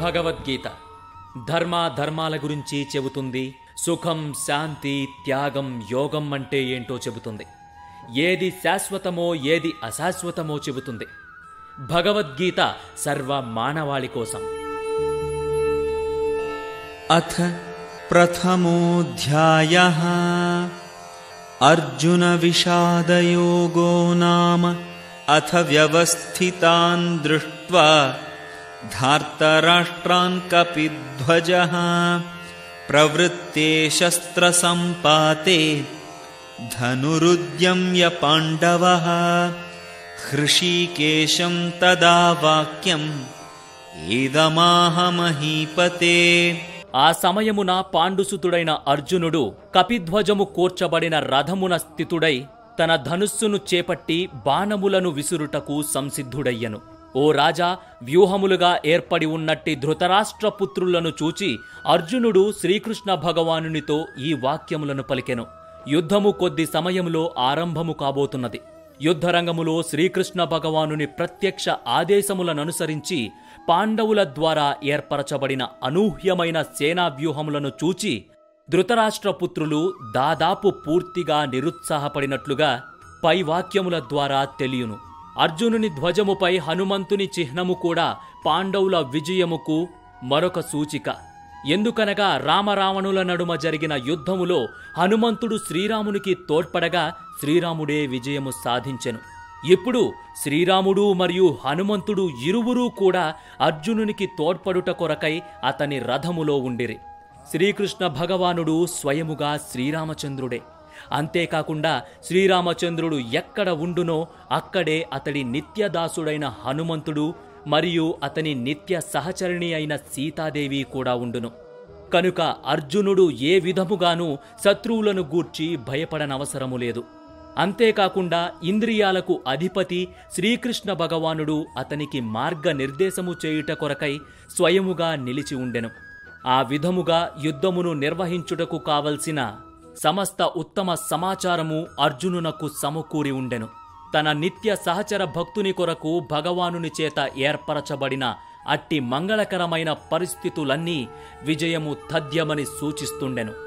భగవద్గీత ధర్మ ధర్మాల గురించి చెబుతుంది సుఖం శాంతి త్యాగం యోగం అంటే ఏంటో చెబుతుంది ఏది శాశ్వతమో ఏది అశాశ్వతమో చెబుతుంది భగవద్గీత సర్వ మానవాళి కోసం अथ प्रथमोऽध्यायः अर्जुनविषादयोगो नाम अथ व्यवस्थितान् दृष्ट्वा धार्तराष्ट्रान् कपिध्वजः प्रवृत्ते शस्त्रसम्पाते धनुरुद्यम्य पाण्डवः हृषीकेशं तदा वाक्यम् इदमाहमहीपते ఆ సమయమున పాండుసుతుడైన అర్జునుడు కపిధ్వజము కూర్చబడిన రథమున స్థితుడై తన ధనుస్సును చేపట్టి బాణములను విసురుటకు సంసిద్ధుడయ్యను ఓ రాజా వ్యూహములుగా ఏర్పడి ఉన్నట్టి ధృతరాష్ట్ర పుత్రులను చూచి అర్జునుడు శ్రీకృష్ణ భగవానునితో ఈ వాక్యములను పలికెను యుద్ధము కొద్ది సమయములో ఆరంభము కాబోతున్నది యుద్ధరంగములో శ్రీకృష్ణ భగవానుని ప్రత్యక్ష ఆదేశములననుసరించి పాండవుల ద్వారా ఏర్పరచబడిన అనూహ్యమైన సేనా వ్యూహములను చూచి ధృతరాష్ట్రపుత్రులు దాదాపు పూర్తిగా నిరుత్సాహపడినట్లుగా పై వాక్యముల ద్వారా తెలియును అర్జునుని ధ్వజముపై హనుమంతుని చిహ్నము కూడా పాండవుల విజయముకు మరొక సూచిక ఎందుకనగా రామరావణుల నడుమ జరిగిన యుద్ధములో హనుమంతుడు శ్రీరామునికి తోడ్పడగా శ్రీరాముడే విజయము సాధించెను ఇప్పుడు శ్రీరాముడు మరియు హనుమంతుడు ఇరువురూ కూడా అర్జునునికి తోడ్పడుట కొరకై అతని రథములో ఉండిరి శ్రీకృష్ణ భగవానుడు స్వయముగా శ్రీరామచంద్రుడే అంతేకాకుండా శ్రీరామచంద్రుడు ఎక్కడ ఉండునో అక్కడే అతడి నిత్యదాసుడైన హనుమంతుడు మరియు అతని నిత్య సహచరిణి అయిన సీతాదేవి కూడా ఉండును కనుక అర్జునుడు ఏ విధముగానూ శత్రువులను గూర్చి భయపడనవసరము లేదు అంతేకాకుండా ఇంద్రియాలకు అధిపతి శ్రీకృష్ణ భగవానుడు అతనికి మార్గ నిర్దేశము చేయుట కొరకై స్వయముగా నిలిచి ఉండెను ఆ విధముగా యుద్ధమును నిర్వహించుటకు కావలసిన సమస్త ఉత్తమ సమాచారము అర్జునునకు సమకూరి ఉండెను తన నిత్య సహచర భక్తుని కొరకు భగవానుని చేత ఏర్పరచబడిన అట్టి మంగళకరమైన పరిస్థితులన్నీ విజయము తథ్యమని సూచిస్తుండెను